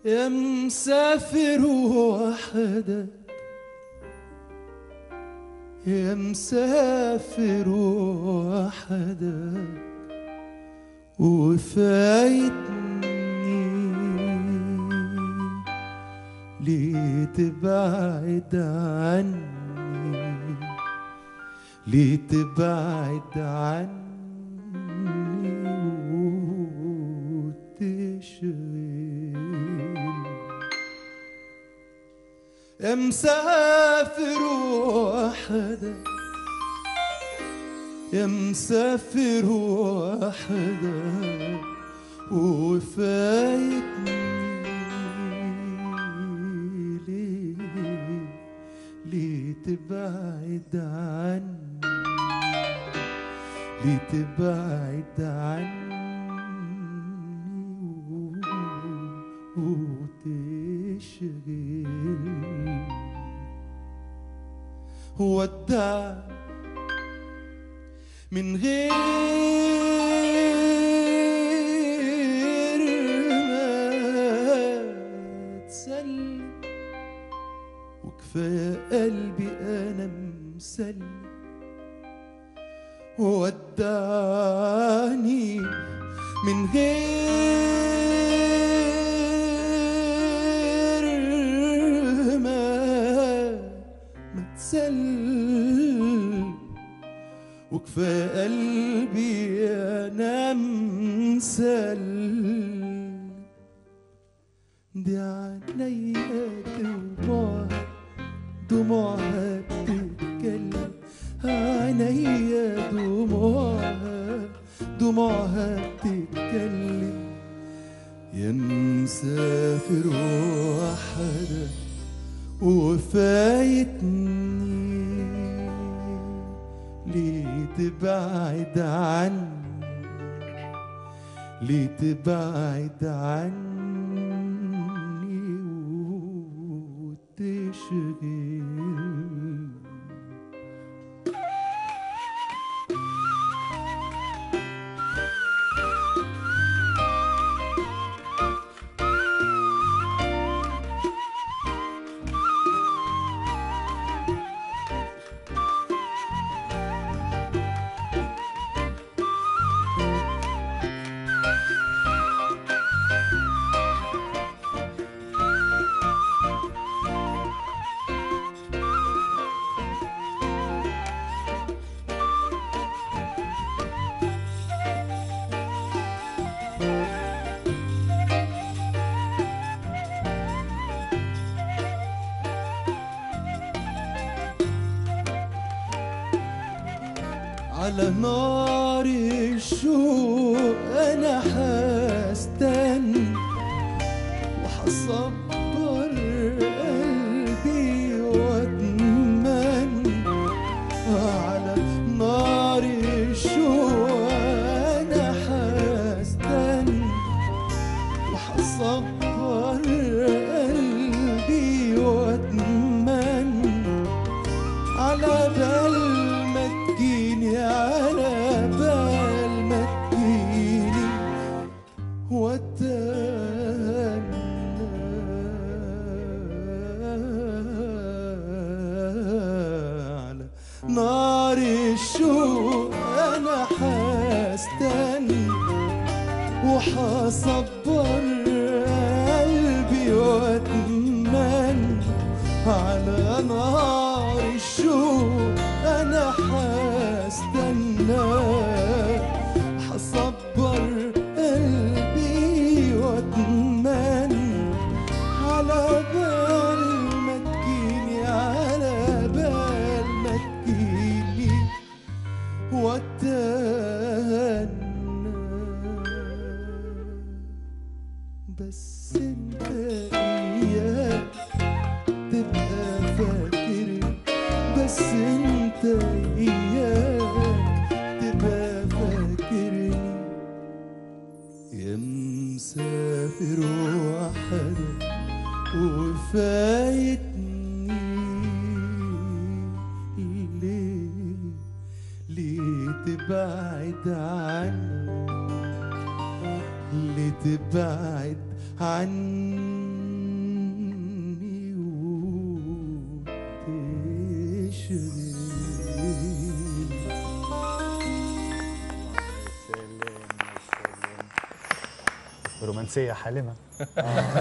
يا مسافر وحدك يا مسافر وحدك وفايتني ليه تبعد عني ليه تبعد عني وتشغل يا مسافر وحدك يا مسافر وحدك وفايتني ليه ليه تبعد عني ليه تبعد عني وتشغل ودع من غير ما تسلم وكفاية قلبي أنا مسلم ودعني من غير ما ما تسلم وكفاية قلبي أنا مسلم دي عينيا دموعها دموعها بتتكلم عينيا دموعها دموعها بتتكلم يا مسافر وحدك وفايتني ليه تبعد عني ليه تبعد عني وتشغل على نار الشوق انا هستنى وحصبر قلبي واتمنى على نار الشوق انا هستنى وحصبر قلبي واتمنى على بال ما تجيني على بال ما تجيني واتنى على نار الشوق انا حستنى وحصبر قلبي واتمنى على نار الشوق انا حستنى حصبر قلبي واتمنى على بال ما تجيني على بال ما تجيني واتنى بس انت اياك تبقى فاكر بس انت اياك تبقى فاكرني يا مسافر وحدك وفايتني ليه ليه تبعد عني ليه تبعد عني رومانسيه حالمه